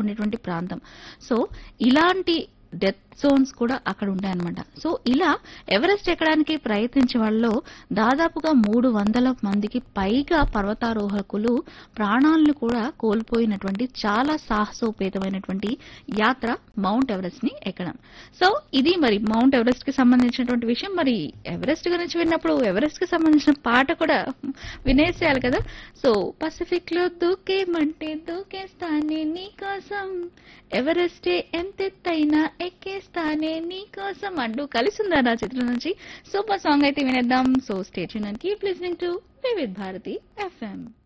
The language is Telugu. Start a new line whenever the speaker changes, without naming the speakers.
ఉండేటువంటి ప్రాంతం సో ఇలాంటి డెత్ జోన్స్ కూడా అక్కడ ఉంటాయన్నమాట సో ఇలా ఎవరెస్ట్ ఎక్కడానికి ప్రయత్నించే వాళ్ళలో దాదాపుగా మూడు వందల మందికి పైగా పర్వతారోహకులు ప్రాణాలను కూడా కోల్పోయినటువంటి చాలా సాహసోపేతమైనటువంటి యాత్ర మౌంట్ ఎవరెస్ట్ ని ఎక్కడం సో ఇది మరి మౌంట్ ఎవరెస్ట్ కి సంబంధించినటువంటి విషయం మరి ఎవరెస్ట్ గురించి విన్నప్పుడు ఎవరెస్ట్ కి సంబంధించిన పాట కూడా వినేసేయాలి కదా సో పసిఫిక్ లో దూకేమంటే దూకేస్తానే నీకోసం ఎవరెస్టే ఎంతెత్తైనా ఎక్కేస్తానే నీకోసం అంటూ కలిసిందా నా చిత్రం నుంచి సూపర్ సాంగ్ అయితే వినేద్దాం so station and keep listening to Vividh Bharati FM